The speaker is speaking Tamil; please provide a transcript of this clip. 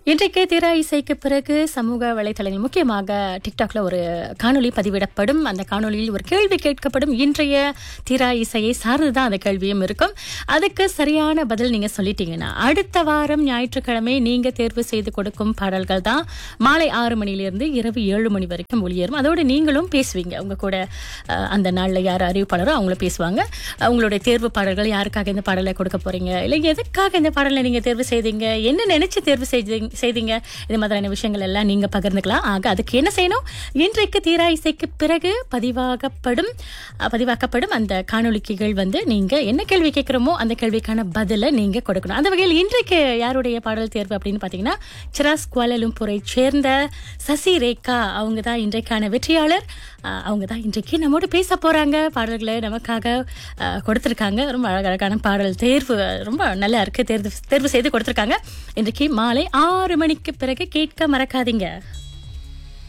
இன்றைக்கு திரை இசைக்கு பிறகு சமூக வலைதளங்கள் முக்கியமாக டிக்டாக்ல ஒரு காணொளி பதிவிடப்படும் அந்த காணொளியில் ஒரு கேள்வி கேட்கப்படும் இன்றைய திரா இசையை சார்ந்துதான் அந்த கேள்வியும் இருக்கும் அதுக்கு சரியான பதில் நீங்க சொல்லிட்டீங்கன்னா அடுத்த வாரம் ஞாயிற்றுக்கிழமை நீங்க தேர்வு செய்து கொடுக்கும் பாடல்கள் தான் மாலை ஆறு மணிலிருந்து இரவு ஏழு மணி வரைக்கும் ஒளியேறும் அதோடு நீங்களும் பேசுவீங்க உங்க கூட அஹ், அந்த நாள்ல யார் அறிவிப்பாளரோ அவங்கள பேசுவாங்க அஹ், உங்களுடைய தேர்வு பாடல்கள் யாருக்காக இந்த பாடலை கொடுக்க போறீங்க இல்லை எதுக்காக இந்த பாடலை நீங்க தேர்வு செய்தீங்க என்ன நினைச்சு தேர்வு செய்தீங்க செய்தீங்க இது மாதிரியான விஷயங்கள் எல்லாம் நீங்க பகிர்ந்துக்கலாம் ஆக அதுக்கு என்ன செய்யணும் இன்றைக்கு தீரா இசைக்கு பிறகு பதிவாகப்படும் அஹ், பதிவாக்கப்படும் அந்த காணொளிக்கைகள் வந்து நீங்க என்ன கேள்வி கேட்கிறோமோ அந்த கேள்விக்கான பதிலை நீங்க கொடுக்கணும் அந்த வகையில் இன்றைக்கு யாருடைய பாடல் தேர்வு அப்படின்னு பாத்தீங்கன்னா சிராஸ் குவாலலும்பூரை சேர்ந்த சசி ரேகா அவங்க தான் இன்றைக்கான வெற்றியாளர் அஹ், அவங்க தான் இன்றைக்கு நம்மோடு பேச போறாங்க பாடல்களை நமக்காக அஹ், கொடுத்திருக்காங்க ரொம்ப அழகழகான பாடல் தேர்வு ரொம்ப நல்லா இருக்கு தேர்வு தேர்வு செய்து கொடுத்திருக்காங்க இன்றைக்கு மாலை ஆறு மணிக்கு பிறகு கேட்க மறக்காதீங்க